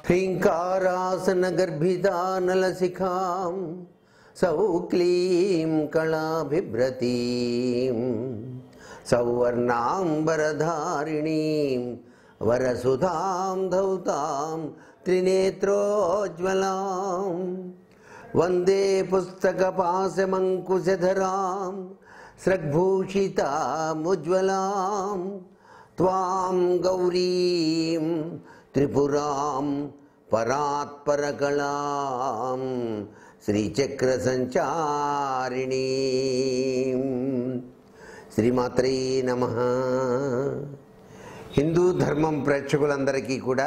హ్రీంకారాసనగర్భితానలశిఖాం సౌక్లీం కళాభిభ్రతీం సౌవర్ణాంబరధారిణీం వరసుధాం ధౌతాం త్రినేత్రోజ్వలాం వందే పుస్తకపాశమంకుశధరాం స్రగ్భూషితాముజ్వలాం త్వాం గౌరీం త్రిపురాం పరాత్పరకళాం శ్రీచక్రసంచారిణీ శ్రీమాత్రే నమ హిందూ ధర్మం ప్రేక్షకులందరికీ కూడా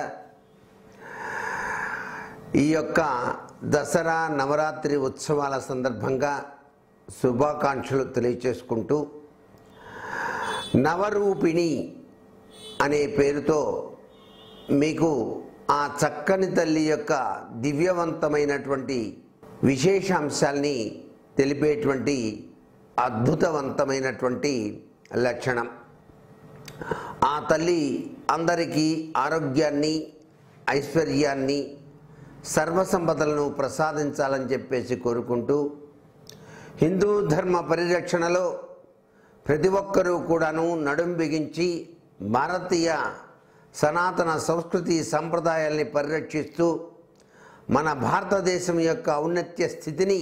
ఈ యొక్క దసరా నవరాత్రి ఉత్సవాల సందర్భంగా శుభాకాంక్షలు తెలియచేసుకుంటూ నవరూపిణి అనే పేరుతో మీకు ఆ చక్కని తల్లి యొక్క దివ్యవంతమైనటువంటి విశేషాంశాల్ని తెలిపేటువంటి అద్భుతవంతమైనటువంటి లక్షణం ఆ తల్లి అందరికీ ఆరోగ్యాన్ని ఐశ్వర్యాన్ని సర్వసంపదలను ప్రసాదించాలని చెప్పేసి కోరుకుంటూ హిందూ ధర్మ పరిరక్షణలో ప్రతి ఒక్కరూ కూడాను నడుం బిగించి భారతీయ సనాతన సంస్కృతి సంప్రదాయాల్ని పరిరక్షిస్తూ మన భారతదేశం యొక్క ఔన్నత్య స్థితిని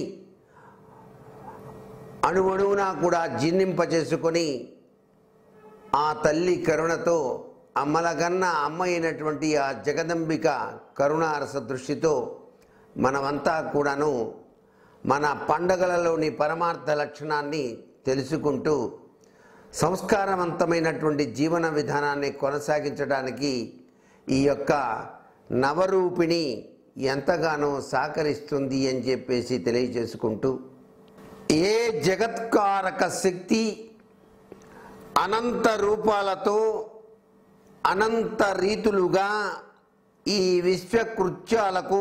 అణువణువునా కూడా జీర్ణింపచేసుకొని ఆ తల్లి కరుణతో అమ్మలగన్న అమ్మ అయినటువంటి ఆ జగదంబిక కరుణారస దృష్టితో మనమంతా కూడాను మన పండగలలోని పరమార్థ లక్షణాన్ని తెలుసుకుంటూ సంస్కారవంతమైనటువంటి జీవన విధానాన్ని కొనసాగించడానికి ఈ యొక్క నవరూపిణి ఎంతగానో సహకరిస్తుంది అని చెప్పేసి తెలియజేసుకుంటూ ఏ జగత్కారక శక్తి అనంత రూపాలతో అనంత రీతులుగా ఈ విశ్వకృత్యాలకు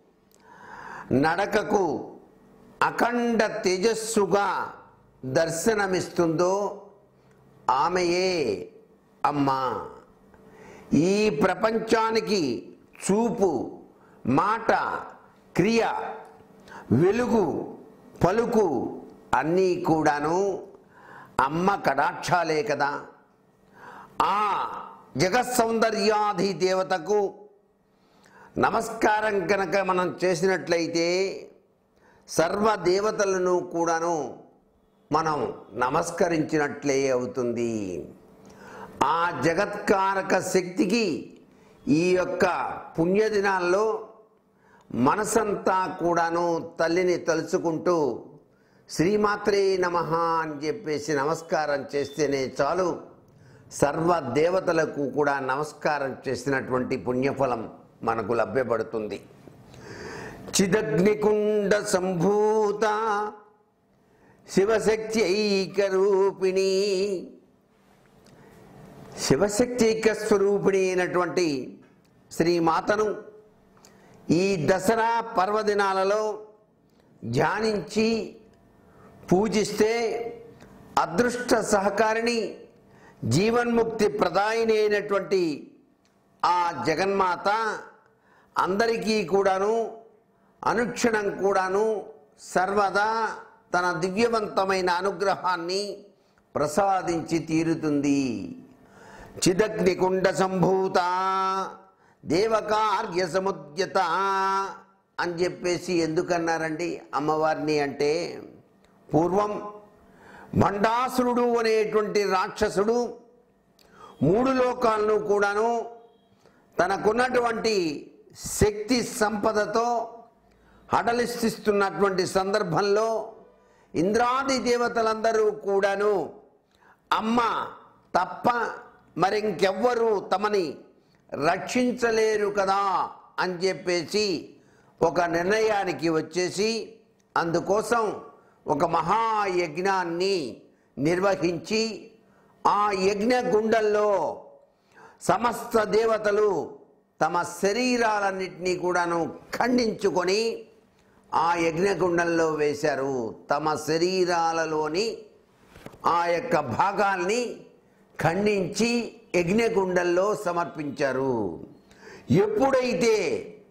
నడకకు అఖండ తేజస్సుగా దర్శనమిస్తుందో ఆమెయే అమ్మ ఈ ప్రపంచానికి చూపు మాట క్రియ వెలుగు పలుకు అన్నీ కూడాను అమ్మ కటాక్షాలే కదా ఆ జగత్ సౌందర్యాధి దేవతకు నమస్కారం కనుక మనం చేసినట్లయితే సర్వ దేవతలను కూడాను మనం నమస్కరించినట్లే అవుతుంది ఆ జగత్కారక శక్తికి ఈ యొక్క పుణ్యదినాల్లో మనసంతా కూడాను తల్లిని తలుచుకుంటూ శ్రీమాత్రే నమ అని చెప్పేసి నమస్కారం చేస్తేనే చాలు సర్వ దేవతలకు కూడా నమస్కారం చేసినటువంటి పుణ్యఫలం మనకు లభ్యపడుతుంది చిదగ్నికుండ సంభూత శివశక్తి ఐకరూపిణి శివశక్తి ఐక స్వరూపిణి అయినటువంటి శ్రీమాతను ఈ దసరా పర్వదినాలలో ధ్యానించి పూజిస్తే అదృష్ట సహకారిణి జీవన్ముక్తి ప్రదాయిని అయినటువంటి ఆ జగన్మాత అందరికీ కూడాను అనుక్షణం కూడాను సర్వదా తన దివ్యవంతమైన అనుగ్రహాన్ని ప్రసాదించి తీరుతుంది చిదగ్నికుండ సంభూత దేవకార్య సముద్యత అని చెప్పేసి ఎందుకన్నారండి అమ్మవారిని అంటే పూర్వం భండాసురుడు అనేటువంటి రాక్షసుడు మూడు లోకాలను కూడాను తనకున్నటువంటి శక్తి సంపదతో హడలిస్తున్నటువంటి సందర్భంలో ఇంద్రాది దేవతలందరూ కూడాను అమ్మ తప్ప మరింకెవ్వరూ తమని రక్షించలేరు కదా అని చెప్పేసి ఒక నిర్ణయానికి వచ్చేసి అందుకోసం ఒక మహాయజ్ఞాన్ని నిర్వహించి ఆ యజ్ఞ గుండల్లో సమస్త దేవతలు తమ శరీరాలన్నింటినీ కూడాను ఖండించుకొని ఆ యజ్ఞగుండంలో వేశారు తమ శరీరాలలోని ఆ యొక్క భాగాల్ని ఖండించి యజ్ఞగుండంలో సమర్పించారు ఎప్పుడైతే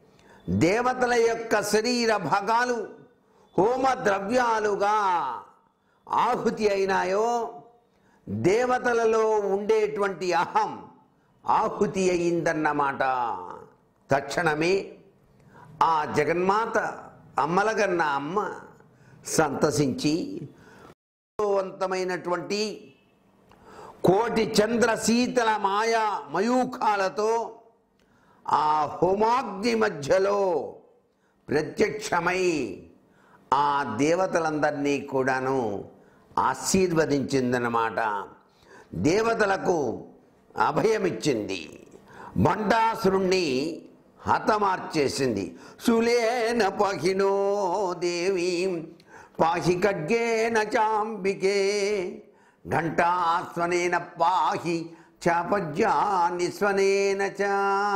దేవతల యొక్క శరీర భాగాలు హోమ ద్రవ్యాలుగా ఆహుతి అయినాయో దేవతలలో ఉండేటువంటి అహం ఆహుతి అయిందన్నమాట తక్షణమే ఆ జగన్మాత అమ్మలగన్న అమ్మ సంతసించి వంతమైనటువంటి కోటి చంద్ర శీతల మాయా మయూఖాలతో ఆ హోమాగ్ని మధ్యలో ప్రత్యక్షమై ఆ దేవతలందరినీ కూడాను ఆశీర్వదించిందన్నమాట దేవతలకు అభయమిచ్చింది బండాసురుణ్ణి హతమార్చేసింది సులేన పహినో దేవి పాహి ఖడ్గేన చాంబికే ఘంటాస్వనేన పాహి చాపజ్యాని స్వనేన చ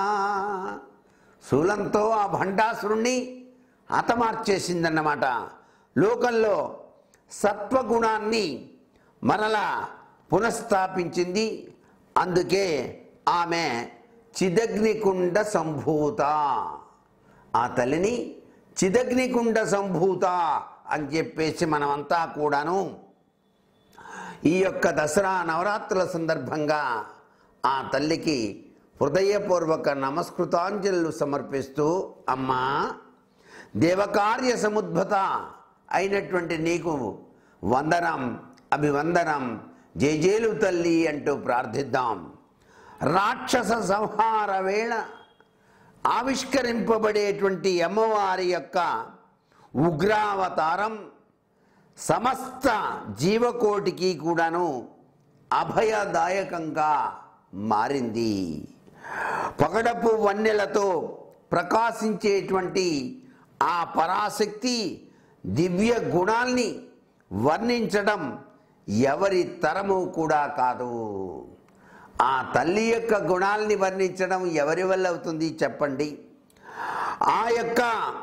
శూలంతో ఆ భండాసురుణ్ణి హతమార్చేసిందన్నమాట లోకంలో సత్వగుణాన్ని మరలా పునఃస్థాపించింది అందుకే ఆమె చిదగ్నికుండ సంభూత ఆ తల్లిని చిదగ్నికుండ సంభూత అని చెప్పేసి మనమంతా కూడాను ఈ యొక్క దసరా నవరాత్రుల సందర్భంగా ఆ తల్లికి హృదయపూర్వక నమస్కృతాంజలు సమర్పిస్తూ అమ్మా దేవకార్య సముద్భత అయినటువంటి నీకు వందనం అభివందనం జయజేలు తల్లి అంటూ ప్రార్థిద్దాం రాక్షస సంహార వేళ ఆవిష్కరింపబడేటువంటి అమ్మవారి యొక్క ఉగ్రావతారం సమస్త జీవకోటికి కూడాను అభయదాయకంగా మారింది పగడపు వన్నెలతో ప్రకాశించేటువంటి ఆ పరాశక్తి దివ్య గుణాల్ని వర్ణించడం ఎవరి తరము కూడా కాదు ఆ తల్లి యొక్క గుణాల్ని వర్ణించడం ఎవరి వల్ల అవుతుంది చెప్పండి ఆ యొక్క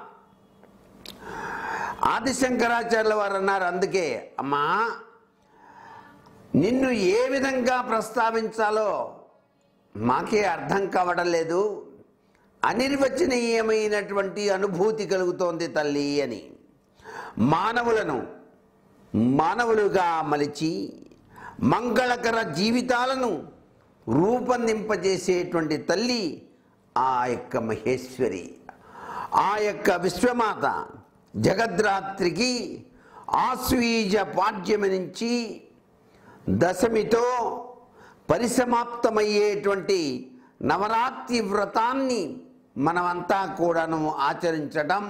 ఆదిశంకరాచార్యుల వారు అన్నారు అందుకే అమ్మా నిన్ను ఏ విధంగా ప్రస్తావించాలో మాకే అర్థం కావడం లేదు అనిర్వచనీయమైనటువంటి అనుభూతి కలుగుతోంది తల్లి అని మానవులను మానవులుగా మలిచి మంగళకర జీవితాలను రూపొందింపజేసేటువంటి తల్లి ఆ యొక్క మహేశ్వరి ఆ యొక్క విశ్వమాత జగద్రాత్రికి ఆశ్వీజ పాడ్యమి నుంచి దశమితో పరిసమాప్తమయ్యేటువంటి నవరాత్రి వ్రతాన్ని మనమంతా కూడాను ఆచరించడం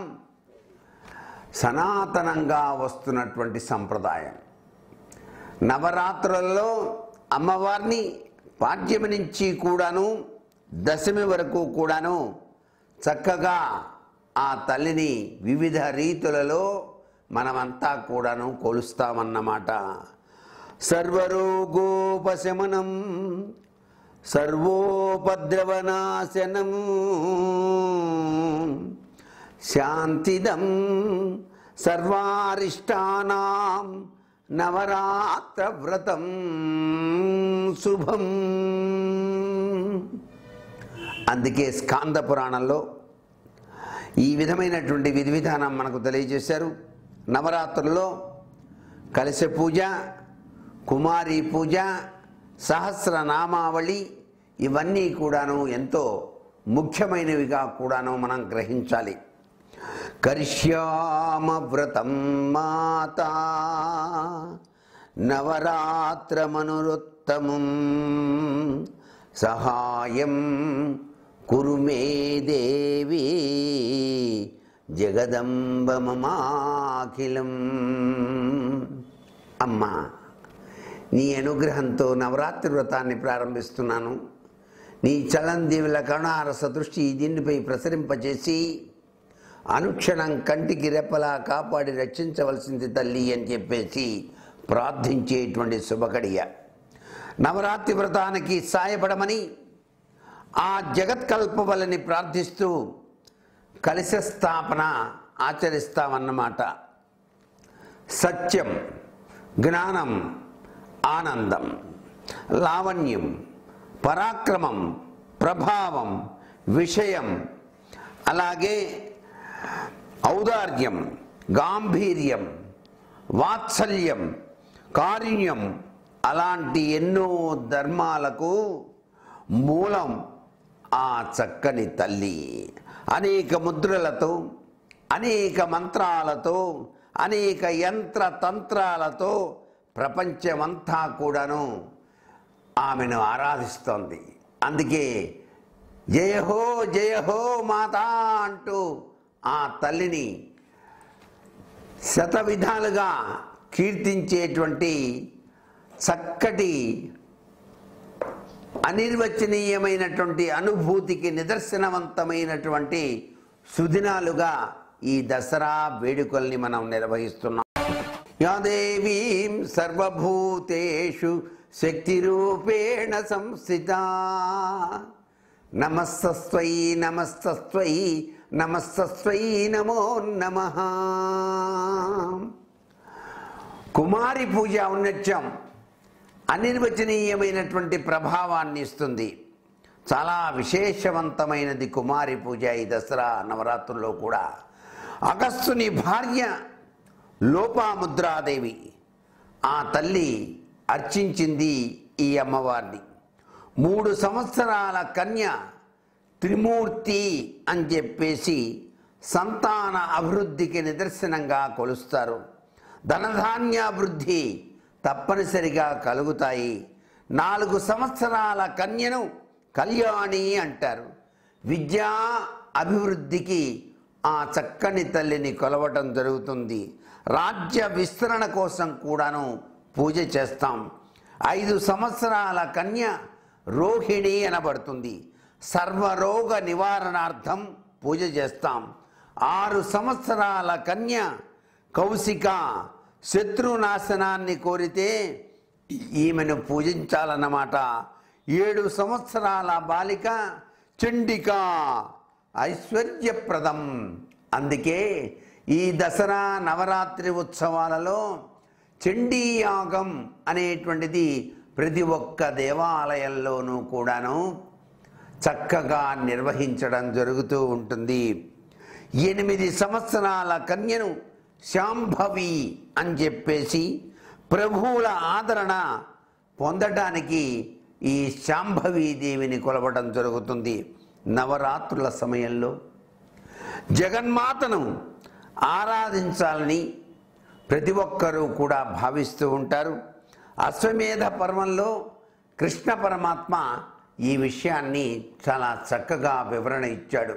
సనాతనంగా వస్తున్నటువంటి సంప్రదాయం నవరాత్రులలో అమ్మవారిని పాడ్యమి నుంచి కూడాను దశమి వరకు కూడాను చక్కగా ఆ తల్లిని వివిధ రీతులలో మనమంతా కూడాను కొలుస్తామన్నమాట సర్వరోగోపశమనం సర్వోపద్రవనాశనం శాంతిదం సర్వారిష్టానాం నవరాత్ర వ్రతం శుభం అందుకే స్కాంద పురాణంలో ఈ విధమైనటువంటి విధి విధానం మనకు తెలియజేశారు నవరాత్రుల్లో కలశ పూజ కుమారి పూజ సహస్రనామావళి ఇవన్నీ కూడాను ఎంతో ముఖ్యమైనవిగా కూడాను మనం గ్రహించాలి కరిష్యామ వ్రతం మాత నవరాత్రమనురుత్తమం సహాయం కురు మే దేవి జగదంబ మమాఖిలం అమ్మా నీ అనుగ్రహంతో నవరాత్రి వ్రతాన్ని ప్రారంభిస్తున్నాను నీ చలందీవుల కరుణారస దృష్టి ఈ దీనిపై ప్రసరింపజేసి అనుక్షణం కంటికి రెప్పలా కాపాడి రక్షించవలసింది తల్లి అని చెప్పేసి ప్రార్థించేటువంటి శుభకడియ నవరాత్రి వ్రతానికి సాయపడమని ఆ జగత్కల్పవలని ప్రార్థిస్తూ కలశ స్థాపన ఆచరిస్తామన్నమాట సత్యం జ్ఞానం ఆనందం లావణ్యం పరాక్రమం ప్రభావం విషయం అలాగే ఔదార్యం గాంభీర్యం వాత్సల్యం కారుణ్యం అలాంటి ఎన్నో ధర్మాలకు మూలం ఆ చక్కని తల్లి అనేక ముద్రలతో అనేక మంత్రాలతో అనేక యంత్ర తంత్రాలతో ప్రపంచమంతా కూడాను ఆమెను ఆరాధిస్తోంది అందుకే జయహో జయహో మాతా అంటూ ఆ తల్లిని శత విధాలుగా కీర్తించేటువంటి చక్కటి అనిర్వచనీయమైనటువంటి అనుభూతికి నిదర్శనవంతమైనటువంటి సుదినాలుగా ఈ దసరా వేడుకల్ని మనం నిర్వహిస్తున్నాం యాదేవీం సర్వభూతేషు శక్తిరూపేణ సంస్థిత నమస్తస్వై నమస్తస్వై నమస్తస్వై నమో నమ కుమారి పూజ ఔన్నత్యం అనిర్వచనీయమైనటువంటి ప్రభావాన్ని ఇస్తుంది చాలా విశేషవంతమైనది కుమారి పూజ ఈ దసరా నవరాత్రుల్లో కూడా అగస్తుని భార్య లోపాముద్రాదేవి ఆ తల్లి అర్చించింది ఈ అమ్మవారిని మూడు సంవత్సరాల కన్య త్రిమూర్తి అని చెప్పేసి సంతాన అభివృద్ధికి నిదర్శనంగా కొలుస్తారు ధనధాన్యాభివృద్ధి తప్పనిసరిగా కలుగుతాయి నాలుగు సంవత్సరాల కన్యను కళ్యాణి అంటారు విద్యా అభివృద్ధికి ఆ చక్కని తల్లిని కొలవటం జరుగుతుంది రాజ్య విస్తరణ కోసం కూడాను పూజ చేస్తాం ఐదు సంవత్సరాల కన్య రోహిణి అనబడుతుంది సర్వరోగ నివారణార్థం పూజ చేస్తాం ఆరు సంవత్సరాల కన్య కౌశిక శత్రునాశనాన్ని కోరితే ఈమెను పూజించాలన్నమాట ఏడు సంవత్సరాల బాలిక చండిక ఐశ్వర్యప్రదం అందుకే ఈ దసరా నవరాత్రి ఉత్సవాలలో చండీయాగం అనేటువంటిది ప్రతి ఒక్క దేవాలయంలోనూ కూడాను చక్కగా నిర్వహించడం జరుగుతూ ఉంటుంది ఎనిమిది సంవత్సరాల కన్యను శాంభవి అని చెప్పేసి ప్రభువుల ఆదరణ పొందటానికి ఈ శాంభవీ దేవిని కొలవడం జరుగుతుంది నవరాత్రుల సమయంలో జగన్మాతను ఆరాధించాలని ప్రతి ఒక్కరూ కూడా భావిస్తూ ఉంటారు అశ్వమేధ పర్వంలో కృష్ణ పరమాత్మ ఈ విషయాన్ని చాలా చక్కగా వివరణ ఇచ్చాడు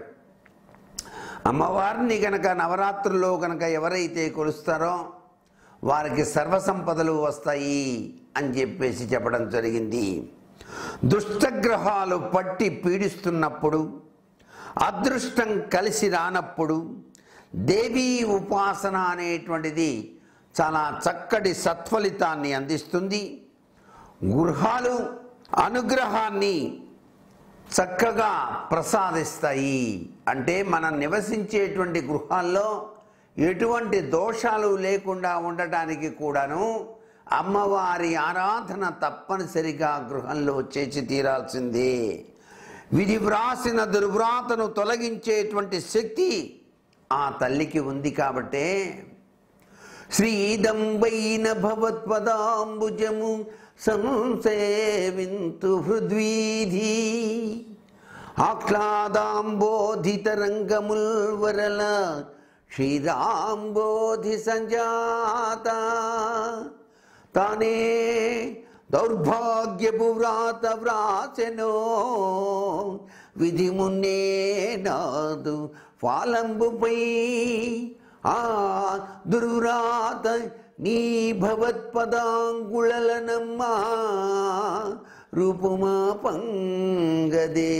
అమ్మవారిని గనక నవరాత్రుల్లో గనక ఎవరైతే కొలుస్తారో వారికి సర్వసంపదలు వస్తాయి అని చెప్పేసి చెప్పడం జరిగింది దుష్టగ్రహాలు పట్టి పీడిస్తున్నప్పుడు అదృష్టం కలిసి రానప్పుడు దేవీ ఉపాసన అనేటువంటిది చాలా చక్కటి సత్ఫలితాన్ని అందిస్తుంది గృహాలు అనుగ్రహాన్ని చక్కగా ప్రసాదిస్తాయి అంటే మనం నివసించేటువంటి గృహాల్లో ఎటువంటి దోషాలు లేకుండా ఉండటానికి కూడాను అమ్మవారి ఆరాధన తప్పనిసరిగా గృహంలో చేసి తీరాల్సిందే విధి వ్రాసిన దుర్వ్రాతను తొలగించేటువంటి శక్తి ఆ తల్లికి ఉంది కాబట్టే శ్రీదంబైన భవత్పదాంబుజము సంసేవింతు హృద్వీధి ఆహ్లాదాంబోధితరంగముల్ వరల క్షీరాంబోధి సంజాత తానే దౌర్భాగ్యపు వ్రాత వ్రాసెనో విధి మున్నే నాదు ఫాలంబుపై ఆ దుర్వ్రాత నీ భవత్పదాంగుళలనమ్మా రూపుమా పంగదే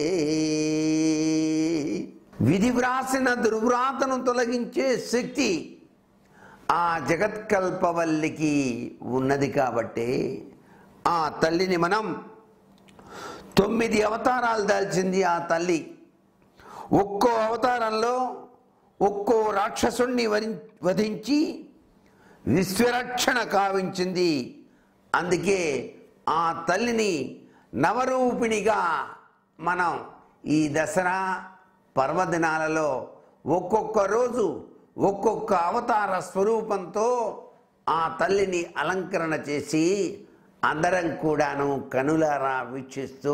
విధి వ్రాసిన దుర్వ్రాతను తొలగించే శక్తి ఆ జగత్కల్పవల్లికి ఉన్నది కాబట్టి ఆ తల్లిని మనం తొమ్మిది అవతారాలు దాల్చింది ఆ తల్లి ఒక్కో అవతారంలో ఒక్కో రాక్షసుణ్ణి వరి- వధించి విశ్వరక్షణ కావించింది అందుకే ఆ తల్లిని నవరూపిణిగా మనం ఈ దసరా పర్వదినాలలో ఒక్కొక్క రోజు ఒక్కొక్క అవతార స్వరూపంతో ఆ తల్లిని అలంకరణ చేసి అందరం కూడాను కనులారా వీక్షిస్తూ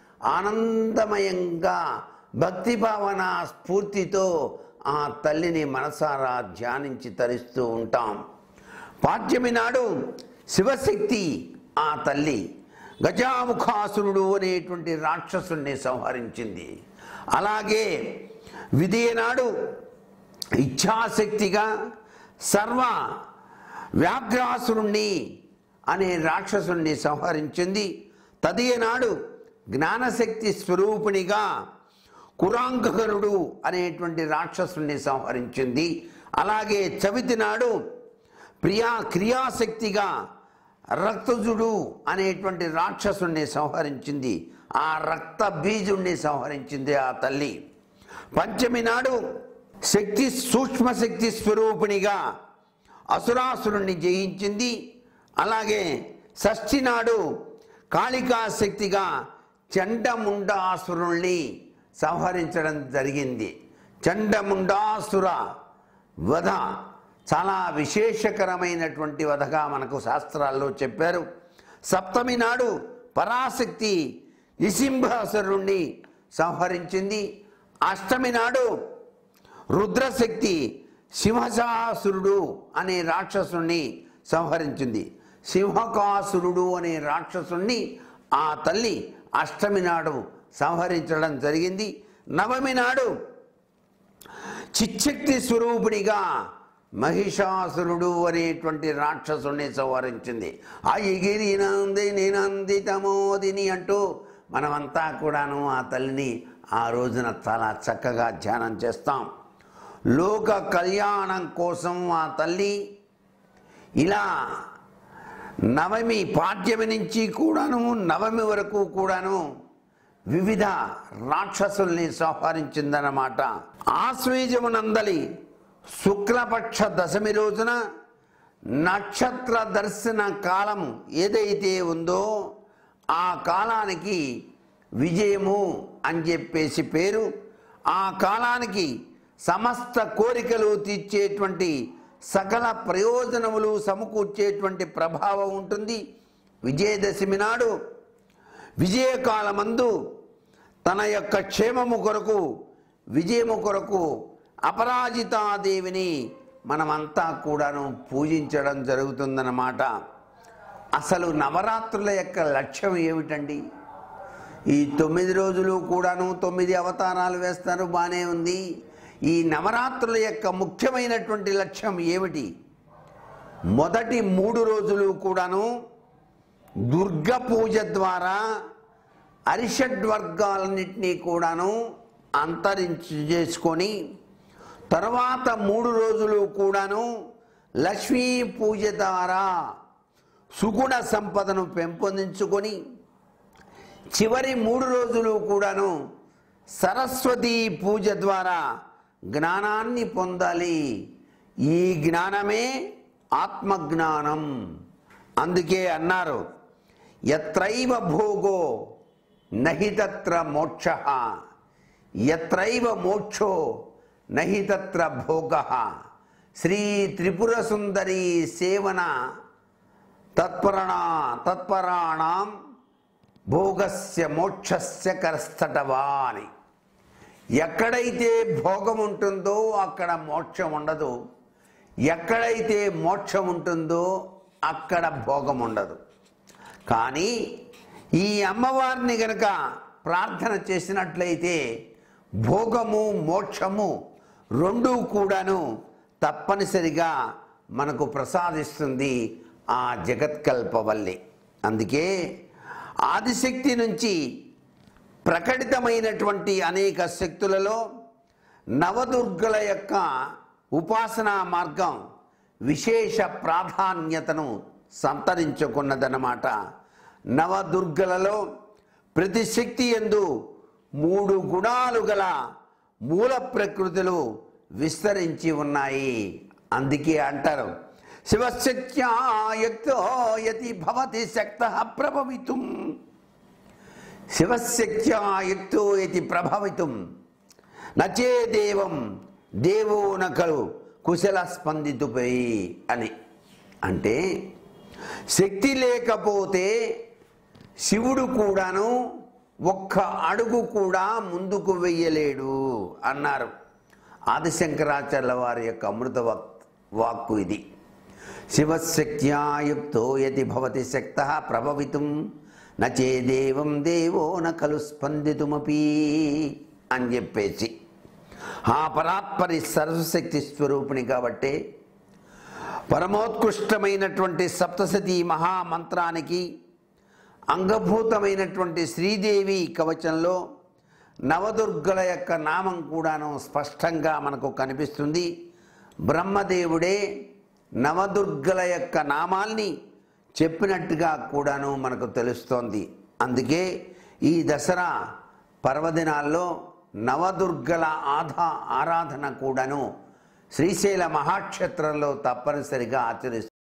ఆనందమయంగా భక్తి భావన స్ఫూర్తితో ఆ తల్లిని మనసారా ధ్యానించి తరిస్తూ ఉంటాం పాఠ్యమి నాడు శివశక్తి ఆ తల్లి గజాముఖాసురుడు అనేటువంటి రాక్షసుని సంహరించింది అలాగే విధియనాడు ఇచ్ఛాశక్తిగా సర్వ వ్యాఘ్రాసురుణ్ణి అనే రాక్షసుణ్ణి సంహరించింది తదియనాడు జ్ఞానశక్తి స్వరూపిణిగా కురాంకరుడు అనేటువంటి రాక్షసుణ్ణి సంహరించింది అలాగే చవితి నాడు ప్రియా క్రియాశక్తిగా రక్తజుడు అనేటువంటి రాక్షసుణ్ణి సంహరించింది ఆ రక్త బీజుణ్ణి సంహరించింది ఆ తల్లి పంచమి నాడు శక్తి సూక్ష్మశక్తి స్వరూపిణిగా అసురాసురుణ్ణి జయించింది అలాగే షష్ఠి నాడు కాళికా శక్తిగా చండముండాసురుణ్ణి సంహరించడం జరిగింది చండముండాసుర వధ చాలా విశేషకరమైనటువంటి వధగా మనకు శాస్త్రాల్లో చెప్పారు సప్తమి నాడు పరాశక్తి నిసింహాసురుణ్ణి సంహరించింది అష్టమి నాడు రుద్రశక్తి సింహసాసురుడు అనే రాక్షసుణ్ణి సంహరించింది సింహకాసురుడు అనే రాక్షసుణ్ణి ఆ తల్లి అష్టమి నాడు సంహరించడం జరిగింది నవమి నాడు చిచ్చక్తి స్వరూపుడిగా మహిషాసురుడు అనేటువంటి రాక్షసుని సంహరించింది అయిగిరి నంది నినంది తమోదిని అంటూ మనమంతా కూడాను ఆ తల్లిని ఆ రోజున చాలా చక్కగా ధ్యానం చేస్తాం లోక కళ్యాణం కోసం ఆ తల్లి ఇలా నవమి పాఠ్యమి నుంచి కూడాను నవమి వరకు కూడాను వివిధ రాక్షసుల్ని సంహరించిందన్నమాట ఆశ్వేజమునందలి శుక్లపక్ష దశమి రోజున నక్షత్ర దర్శన కాలం ఏదైతే ఉందో ఆ కాలానికి విజయము అని చెప్పేసి పేరు ఆ కాలానికి సమస్త కోరికలు తీర్చేటువంటి సకల ప్రయోజనములు సమకూర్చేటువంటి ప్రభావం ఉంటుంది విజయదశమి నాడు విజయకాలమందు తన యొక్క క్షేమము కొరకు విజయము కొరకు అపరాజితాదేవిని మనమంతా కూడాను పూజించడం జరుగుతుందన్నమాట అసలు నవరాత్రుల యొక్క లక్ష్యం ఏమిటండి ఈ తొమ్మిది రోజులు కూడాను తొమ్మిది అవతారాలు వేస్తారు బాగానే ఉంది ఈ నవరాత్రుల యొక్క ముఖ్యమైనటువంటి లక్ష్యం ఏమిటి మొదటి మూడు రోజులు కూడాను దుర్గ పూజ ద్వారా అరిషడ్వర్గాలన్నింటినీ కూడాను అంతరించి చేసుకొని తర్వాత మూడు రోజులు కూడాను లక్ష్మీ పూజ ద్వారా సుగుణ సంపదను పెంపొందించుకొని చివరి మూడు రోజులు కూడాను సరస్వతి పూజ ద్వారా జ్ఞానాన్ని పొందాలి ఈ జ్ఞానమే ఆత్మజ్ఞానం అందుకే అన్నారు ఎత్రైవ భోగో నహి తత్ర మోక్ష ఎత్రైవ మోక్షో నహి తత్ర భోగ శ్రీ త్రిపుర సుందరి సేవన తత్పరణ తత్పరాణం భోగస్య మోక్షస్య కరస్థటవా అని ఎక్కడైతే భోగం ఉంటుందో అక్కడ మోక్షం ఉండదు ఎక్కడైతే మోక్షం ఉంటుందో అక్కడ భోగం ఉండదు కానీ ఈ అమ్మవారిని గనక ప్రార్థన చేసినట్లయితే భోగము మోక్షము రెండూ కూడాను తప్పనిసరిగా మనకు ప్రసాదిస్తుంది ఆ జగత్కల్పవల్లి అందుకే ఆదిశక్తి నుంచి ప్రకటితమైనటువంటి అనేక శక్తులలో నవదుర్గల యొక్క ఉపాసనా మార్గం విశేష ప్రాధాన్యతను సంతరించుకున్నదన్నమాట నవదుర్గలలో ప్రతి శక్తి ఎందు మూడు గుణాలు గల మూల ప్రకృతులు విస్తరించి ఉన్నాయి అందుకే అంటారు శివశక్త్యాయుక్తో యతి భవతి శక్త ప్రభవితుం శివశక్త్యాయుక్తో యతి ప్రభవితుం నచేదేవం దేవో నకలు కుశల స్పందితుపై అని అంటే శక్తి లేకపోతే శివుడు కూడాను ఒక్క అడుగు కూడా ముందుకు వెయ్యలేడు అన్నారు ఆదిశంకరాచార్య వారి యొక్క అమృత వాక్ వాక్కు ఇది శివశక్త్యాయుక్తో యతి భవతి శక్త ప్రభవితుం నచేదేవం దేవో న కలు స్పందితుమపి అని చెప్పేసి ఆ పరాత్పరి సర్వశక్తి స్వరూపిణి కాబట్టి పరమోత్కృష్టమైనటువంటి సప్తసతి మహామంత్రానికి అంగభూతమైనటువంటి శ్రీదేవి కవచంలో నవదుర్గల యొక్క నామం కూడాను స్పష్టంగా మనకు కనిపిస్తుంది బ్రహ్మదేవుడే నవదుర్గల యొక్క నామాల్ని చెప్పినట్టుగా కూడాను మనకు తెలుస్తోంది అందుకే ఈ దసరా పర్వదినాల్లో నవదుర్గల ఆధా ఆరాధన కూడాను శ్రీశైల మహాక్షేత్రంలో తప్పనిసరిగా ఆచరిస్తారు